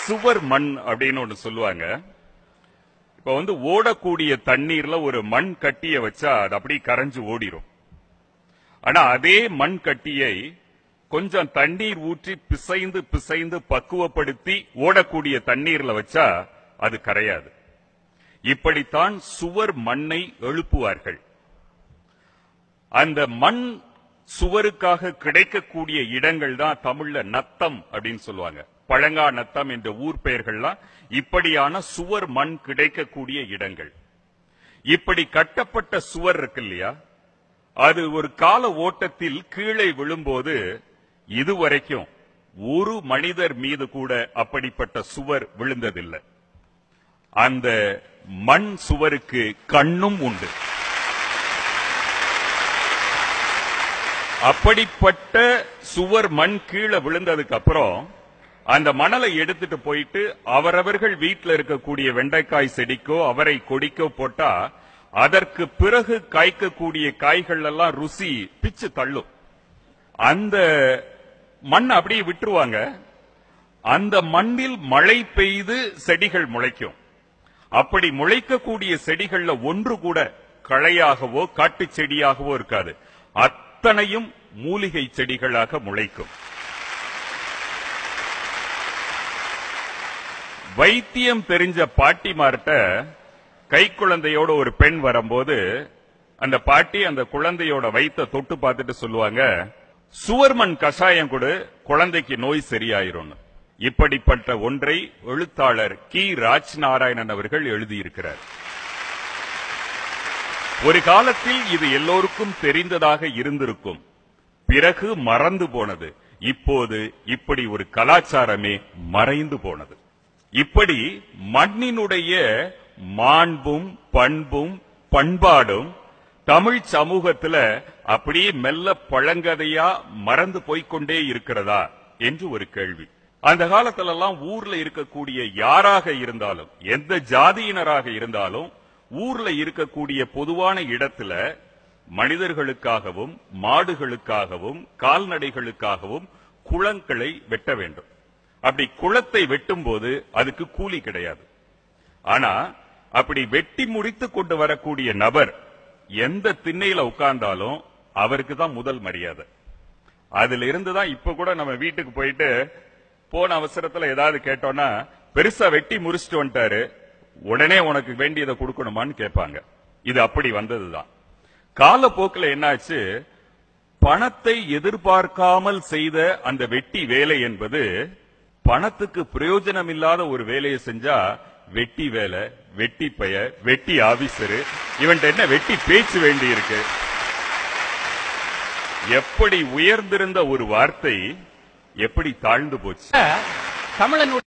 சுவர் மண் அப்படின்னு ஒண்ணு சொல்லுவாங்க இப்ப வந்து ஓடக்கூடிய தண்ணீர்ல ஒரு மண் கட்டிய வச்சா அது அப்படியே கரைஞ்சு ஓடிரும் ஆனா அதே மண் கட்டியை கொஞ்சம் தண்ணீர் ஊற்றி பிசைந்து பிசைந்து பக்குவப்படுத்தி ஓடக்கூடிய தண்ணீர்ல வச்சா அது கரையாது இப்படித்தான் சுவர் மண்ணை எழுப்புவார்கள் அந்த மண் சுவருக்காக கிடைக்கக்கூடிய இடங்கள் தான் தமிழ்ல நத்தம் அப்படின்னு சொல்லுவாங்க பழங்கா நத்தம் என்ற ஊர் பெயர்கள்லாம் இப்படியான சுவர் மண் கிடைக்கக்கூடிய இடங்கள் இப்படி கட்டப்பட்ட சுவர் இருக்கு இல்லையா அது ஒரு கால ஓட்டத்தில் கீழே விழும்போது இதுவரைக்கும் ஒரு மனிதர் மீது கூட அப்படிப்பட்ட சுவர் விழுந்ததில்லை அந்த மண் சுவருக்கு கண்ணும் உண்டு அப்படிப்பட்ட சுவர் மண் கீழே விழுந்ததுக்கு அப்புறம் அந்த மணலை எடுத்துட்டு போயிட்டு அவரவர்கள் வீட்டில் இருக்கக்கூடிய வெண்டைக்காய் செடிக்கோ அவரை கொடிக்கோ போட்டா அதற்கு பிறகு காய்க்கக்கூடிய காய்கள் எல்லாம் ருசி பிச்சு தள்ளும் அந்த மண் அப்படியே விட்டுருவாங்க அந்த மண்ணில் மழை பெய்து செடிகள் முளைக்கும் அப்படி முளைக்கக்கூடிய செடிகள்ல ஒன்று கூட களையாகவோ காட்டுச் செடியாகவோ இருக்காது அத்தனையும் மூலிகை செடிகளாக முளைக்கும் வைத்தியம் தெரிஞ்ச பாட்டிமார்ட்ட கை குழந்தையோட ஒரு பெண் வரும்போது அந்த பாட்டி அந்த குழந்தையோட வயித்தை தொட்டு பார்த்துட்டு சொல்லுவாங்க சுவர்மண் கஷாயம் கொடு குழந்தைக்கு நோய் சரியாயிரும் இப்படிப்பட்ட ஒன்றை எழுத்தாளர் கி ராஜ் நாராயணன் அவர்கள் எழுதியிருக்கிறார் ஒரு காலத்தில் இது எல்லோருக்கும் தெரிந்ததாக இருந்திருக்கும் பிறகு மறந்து போனது இப்போது இப்படி ஒரு கலாச்சாரமே மறைந்து போனது இப்படி மண்ணினுடைய மாண்பும் பண்பும் பண்பாடும் தமிழ் சமூகத்துல அப்படியே மெல்ல பழங்கதையா மறந்து போய்க்கொண்டே இருக்கிறதா என்று ஒரு கேள்வி அந்த காலத்துல எல்லாம் ஊர்ல இருக்கக்கூடிய யாராக இருந்தாலும் எந்த ஜாதியினராக இருந்தாலும் ஊர்ல இருக்கக்கூடிய பொதுவான இடத்துல மனிதர்களுக்காகவும் மாடுகளுக்காகவும் கால்நடைகளுக்காகவும் குளங்களை வெட்ட வேண்டும் அப்படி குளத்தை வெட்டும் போது அதுக்கு கூலி கிடையாது ஆனா அப்படி வெட்டி முடித்து கொண்டு வரக்கூடிய நபர் எந்த திண்ணையில உட்கார்ந்தாலும் அவருக்கு தான் முதல் மரியாதை அதுல இருந்துதான் இப்ப கூட நம்ம வீட்டுக்கு போயிட்டு போன அவசரத்துல ஏதாவது கேட்டோம்னா பெருசா வெட்டி முறிச்சிட்டு வந்துட்டாரு உடனே உனக்கு வேண்டியதை கொடுக்கணுமான்னு கேட்பாங்க இது அப்படி வந்ததுதான் காலப்போக்கில் என்னாச்சு பணத்தை எதிர்பார்க்காமல் செய்த அந்த வெட்டி வேலை என்பது பணத்துக்கு பிரயோஜனம் இல்லாத ஒரு வேலையை செஞ்சா வெட்டி வேலை வெட்டி பெய வெட்டி ஆபீசரு இவன்ட்ட என்ன வெட்டி பேச்சு வேண்டி இருக்கு எப்படி உயர்ந்திருந்த ஒரு வார்த்தை எப்படி தாழ்ந்து போச்சு தமிழனுடைய